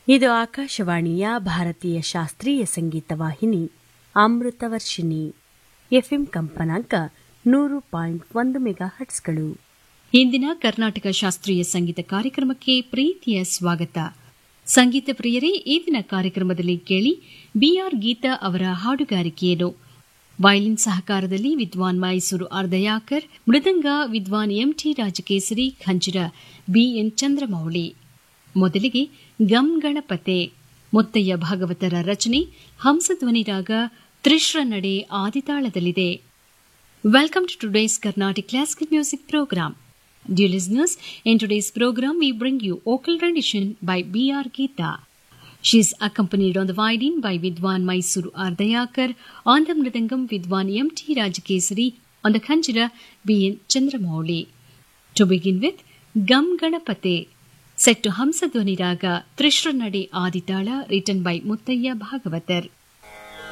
ಇದು ಆಕಾಶವಾಣಿಯ ಭಾರತೀಯ ಶಾಸ್ತ್ರೀಯ ಸಂಗೀತ ವಾಹಿನಿ ಅಮೃತವರ್ಷಿಣಿ ಎಫ್ಎಂ ಕಂಪನಾಂಕ ನೂರು ಪಾಯಿಂಟ್ ಒಂದು ಮೆಗಾ ಹಟ್ಸ್ಗಳು ಇಂದಿನ ಕರ್ನಾಟಕ ಶಾಸ್ತ್ರೀಯ ಸಂಗೀತ ಕಾರ್ಯಕ್ರಮಕ್ಕೆ ಪ್ರೀತಿಯ ಸ್ವಾಗತ ಸಂಗೀತ ಪ್ರಿಯರೇ ಈ ದಿನ ಕಾರ್ಯಕ್ರಮದಲ್ಲಿ ಕೇಳಿ ಬಿಆರ್ ಗೀತಾ ಅವರ ಹಾಡುಗಾರಿಕೆಯನ್ನು ವಯಲಿನ್ ಸಹಕಾರದಲ್ಲಿ ವಿದ್ವಾನ್ ಮೈಸೂರು ಅರ್ಧಯಾಕರ್ ಮೃದಂಗ ವಿದ್ವಾನ್ ಎಂಟಿ ರಾಜಕೇಸರಿ ಖಂಜಿರ ಬಿಎನ್ ಚಂದ್ರಮೌಳಿ ಮೊದಲಿಗೆ ಗಂ ಗಣಪತೆ ಮುತ್ತಯ್ಯ ಭಾಗವತರ ರಚನೆ ಹಂಸಧ್ವನಿ ರಾಗ ತ್ರಿಶ್ರ ನಡೆ ಆದಿತಾಳದಲ್ಲಿದೆ Welcome to today's Carnatic Classical Music Program. Dear listeners, in today's program we bring you vocal rendition by B.R. Geeta. She is accompanied on the violin by Vidwan Mysuru Ardayakar, on the mridangam Vidwan M.T. Rajakesari, on the khanjira B.N. Chandramouli. To begin with, Gam Ganapate, set to Hamsadwani Raga Trishra Nade Aditala, written by Muttaya Bhagavatar.